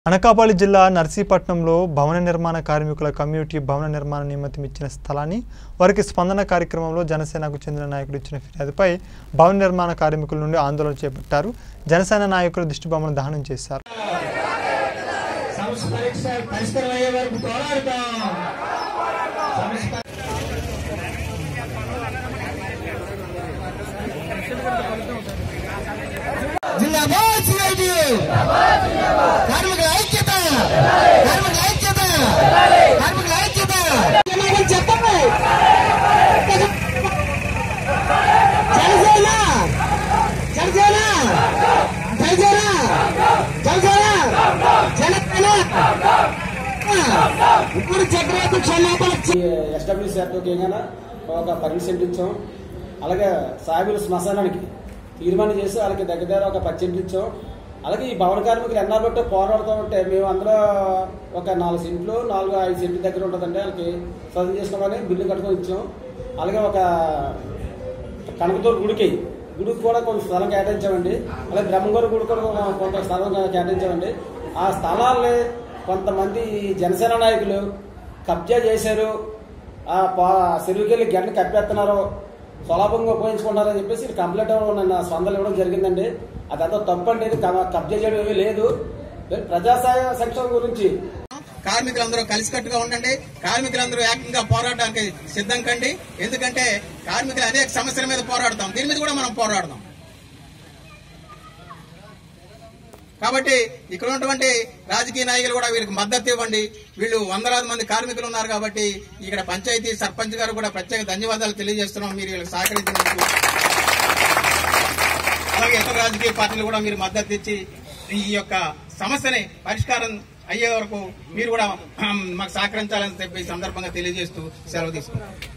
అనకాపల్లి జిల్లా నర్సీపట్నంలో భవన నిర్మాణ కార్మికుల కమ్యూనిటీ భవన నిర్మాణ నిమిత్తం ఇచ్చిన స్థలాన్ని వారికి స్పందన కార్యక్రమంలో జనసేనకు చెందిన నాయకుడు ఇచ్చిన ఫిర్యాదుపై భవన నిర్మాణ కార్మికుల నుండి ఆందోళన చేపట్టారు జనసేన నాయకులు దిష్టిబొమ్మను దహనం చేశారు సమస్య పరీక్ష పరిష్కారం అయ్యే వరకు పోరాడతాం సమస్య జిందాబాద్ సిఐటి కార్మికుల ఐక్యత కార్మికుల ఐక్యత కార్మికుల ఐక్యత చెప్పండి జనసేన జనసేన జనసేన జనసేన జనసేన ఇప్పుడు చక్రవర్తి క్షమాపణ ఎస్డబ్ల్యూసీ అడ్వకేట్ ఒక పర్మిషన్ ఇచ్చాం అలాగే సాగుల శ్మశానానికి తీర్మానం చేసి వాళ్ళకి దగ్గర దగ్గర ఒక పర్సెంట్ ఇచ్చాం అలాగే ఈ భవన కార్మికులు ఎన్నాళ్ళు బట్టి పోరాడుతూ ఉంటే మేము అందులో ఒక నాలుగు సెంట్లు నాలుగు ఐదు సెంట్ల దగ్గర ఉంటుందంటే వాళ్ళకి సదువు చేసుకోమని బిల్లు కట్టుకొని ఇచ్చాం అలాగే ఒక కనకతూరు గుడికి గుడికి కూడా కొంత స్థలం కేటాయించామండి అలాగే బ్రహ్మంగారు గుడి కూడా ఒక- కొంత స్థలం కేటాయించామండి ఆ స్థలాల్ని కొంతమంది జనసేన నాయకులు కబ్జా చేశారు ఆ చెరువుకెళ్ళి గంట కప్పేస్తున్నారు సులభంగా ఉపయోగించుకుంటారని చెప్పేసి ఇది కంప్లైంట్ ఇవ్వడం నిన్న స్పందన ఇవ్వడం జరిగిందండి అదంతా తప్పండి ఇది కబ- కబ్జా చేయడం ఏమీ లేదు ప్రజాసాయ సంక్షేమం గురించి కార్మికులందరూ కలిసికట్టుగా ఉండండి కార్మికులందరూ ఏకంగా పోరాటానికి సిద్ధం కండి ఎందుకంటే కార్మికులు అనేక సమస్యల మీద పోరాడతాం దీని మీద కూడా మనం పోరాడదాం కాబట్టి ఇక్కడ ఉన్నటువంటి రాజకీయ నాయకులు కూడా వీళ్ళకి మద్దతు ఇవ్వండి వీళ్ళు వందలాది మంది కార్మికులు ఉన్నారు కాబట్టి ఇక్కడ పంచాయతీ సర్పంచ్ గారు కూడా ప్రత్యేక ధన్యవాదాలు తెలియజేస్తున్నాం మీరు వీళ్ళకి సహకరించినందుకు అలాగే ఇతర రాజకీయ పార్టీలు కూడా మీరు మద్దతు ఇచ్చి ఈ యొక్క సమస్యని పరిష్కారం అయ్యే వరకు మీరు కూడా ఆమ్, మాకు సహకరించాలని చెప్పి ఈ సందర్భంగా తెలియజేస్తూ సెలవు తీసుకుంటాం